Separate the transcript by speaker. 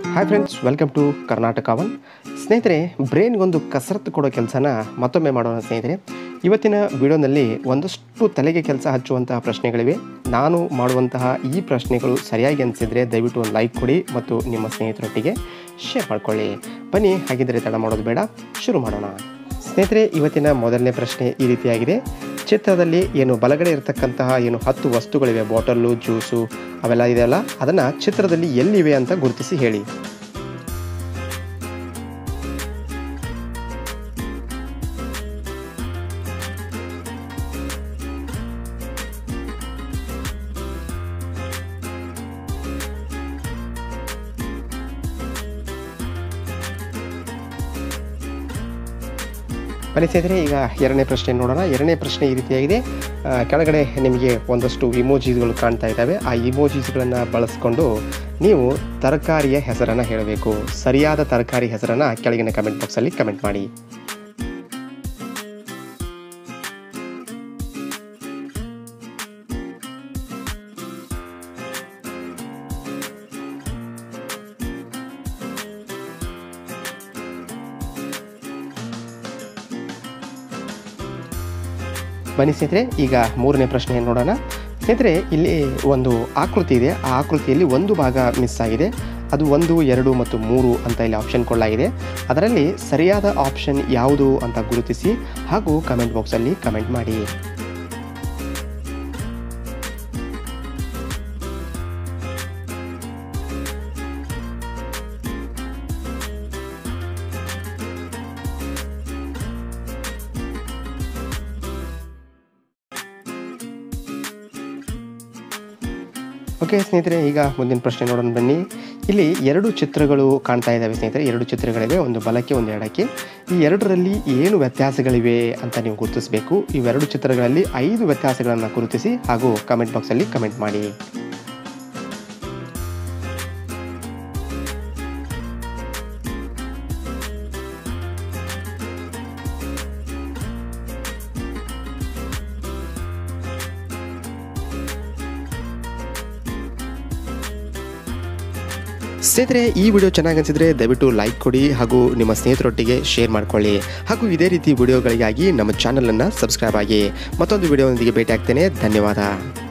Speaker 1: hi friends welcome to Karnataka one ಸ್ನೇಹಿತರೆ ಬ್ರೈನ್ಗೊಂದು ಕಸರತ್ತು ಕೊಡೋ ಕೆಲಸನ ಮತ್ತೊಮ್ಮೆ ಮಾಡೋಣ ಸ್ನೇಹಿತರೆ ಇವತ್ತಿನ ವಿಡಿಯೋನಲ್ಲಿ ಒಂದಷ್ಟು ತಲೆಗೆ ಕೆಲಸ ಹಚ್ಚುವಂತಹ ಪ್ರಶ್ನೆಗಳಿವೆ ನಾನು ಮಾಡುವಂತಹ ಈ ಪ್ರಶ್ನೆಗಳು ಸರಿಯಾಗಿ ಅನಿಸಿದರೆ ದಯವಿಟ್ಟು ಒಂದು ಲೈಕ್ ಕೊಡಿ ಮತ್ತು ನಿಮ್ಮ ಸ್ನೇಹಿತರೊಟ್ಟಿಗೆ ಶೇರ್ ಮಾಡ್ಕೊಳ್ಳಿ ಬನ್ನಿ ಹಾಗಿದ್ದರೆ ತಡ ಮಾಡೋದು ಬೇಡ ಶುರು ಮಾಡೋಣ ಸ್ನೇಹಿತರೆ ಇವತ್ತಿನ ಮೊದಲನೇ ಪ್ರಶ್ನೆ ಈ ರೀತಿಯಾಗಿದೆ ಚಿತ್ರದಲ್ಲಿ ಏನು ಬಲಗಡೆ ಇರತಕ್ಕಂತಹ ಏನು ಹತ್ತು ವಸ್ತುಗಳಿವೆ ಬಾಟಲ್ಲು ಜ್ಯೂಸು ಅವೆಲ್ಲ ಇದೆಯಲ್ಲ ಅದನ್ನು ಚಿತ್ರದಲ್ಲಿ ಎಲ್ಲಿವೆ ಅಂತ ಗುರುತಿಸಿ ಹೇಳಿ ಬನ್ನಿ ಸ್ನೇಹಿತರೆ ಈಗ ಎರಡನೇ ಪ್ರಶ್ನೆ ನೋಡೋಣ ಎರಡನೇ ಪ್ರಶ್ನೆ ಈ ರೀತಿಯಾಗಿದೆ ಆ, ಕೆಳಗಡೆ ನಿಮಗೆ ಒಂದಷ್ಟು ಇಮೋಜೀಸ್ಗಳು ಕಾಣ್ತಾ ಇದ್ದಾವೆ ಆ ಇಮೋಜೀಸ್ಗಳನ್ನು ಬಳಸ್ಕೊಂಡು ನೀವು ತರಕಾರಿಯ ಹೆಸರನ್ನು ಹೇಳಬೇಕು ಸರಿಯಾದ ತರಕಾರಿ ಹೆಸರನ್ನು ಕೆಳಗಿನ ಕಮೆಂಟ್ ಬಾಕ್ಸಲ್ಲಿ ಕಮೆಂಟ್ ಮಾಡಿ ಬನ್ನಿ ಸ್ನೇಹಿತರೆ ಈಗ ಮೂರನೇ ಪ್ರಶ್ನೆ ನೋಡೋಣ ಸ್ನೇಹಿತರೆ ಇಲ್ಲಿ ಒಂದು ಆಕೃತಿ ಇದೆ ಆ ಆಕೃತಿಯಲ್ಲಿ ಒಂದು ಭಾಗ ಮಿಸ್ ಆಗಿದೆ ಅದು ಒಂದು ಎರಡು ಮತ್ತು ಮೂರು ಅಂತ ಇಲ್ಲಿ ಆಪ್ಷನ್ ಕೊಳ್ಳಾಗಿದೆ ಅದರಲ್ಲಿ ಸರಿಯಾದ ಆಪ್ಷನ್ ಯಾವುದು ಅಂತ ಗುರುತಿಸಿ ಹಾಗೂ ಕಮೆಂಟ್ ಬಾಕ್ಸಲ್ಲಿ ಕಮೆಂಟ್ ಮಾಡಿ ಓಕೆ ಸ್ನೇಹಿತರೆ ಈಗ ಮುಂದಿನ ಪ್ರಶ್ನೆ ನೋಡೋಣ ಬನ್ನಿ ಇಲ್ಲಿ ಎರಡು ಚಿತ್ರಗಳು ಕಾಣ್ತಾ ಇದ್ದಾವೆ ಸ್ನೇಹಿತರೆ ಎರಡು ಚಿತ್ರಗಳಿವೆ ಒಂದು ಬಲಕ್ಕೆ ಒಂದು ಎಡಕ್ಕೆ ಈ ಎರಡರಲ್ಲಿ ಏನು ವ್ಯತ್ಯಾಸಗಳಿವೆ ಅಂತ ನೀವು ಗುರುತಿಸಬೇಕು ಇವೆರಡು ಚಿತ್ರಗಳಲ್ಲಿ ಐದು ವ್ಯತ್ಯಾಸಗಳನ್ನು ಗುರುತಿಸಿ ಹಾಗೂ ಕಮೆಂಟ್ ಬಾಕ್ಸಲ್ಲಿ ಕಮೆಂಟ್ ಮಾಡಿ ಸ್ನೇಹಿತರೆ ಈ ವಿಡಿಯೋ ಚೆನ್ನಾಗಿ ಅನಿಸಿದ್ರೆ ದಯವಿಟ್ಟು ಲೈಕ್ ಕೊಡಿ ಹಾಗೂ ನಿಮ್ಮ ಸ್ನೇಹಿತರೊಟ್ಟಿಗೆ ಶೇರ್ ಮಾಡ್ಕೊಳ್ಳಿ ಹಾಗೂ ಇದೇ ರೀತಿ ವಿಡಿಯೋಗಳಿಗಾಗಿ ನಮ್ಮ ಚಾನಲನ್ನು ಸಬ್ಸ್ಕ್ರೈಬ್ ಆಗಿ ಮತ್ತೊಂದು ವಿಡಿಯೋದೊಂದಿಗೆ ಭೇಟಿ ಆಗ್ತೇನೆ ಧನ್ಯವಾದ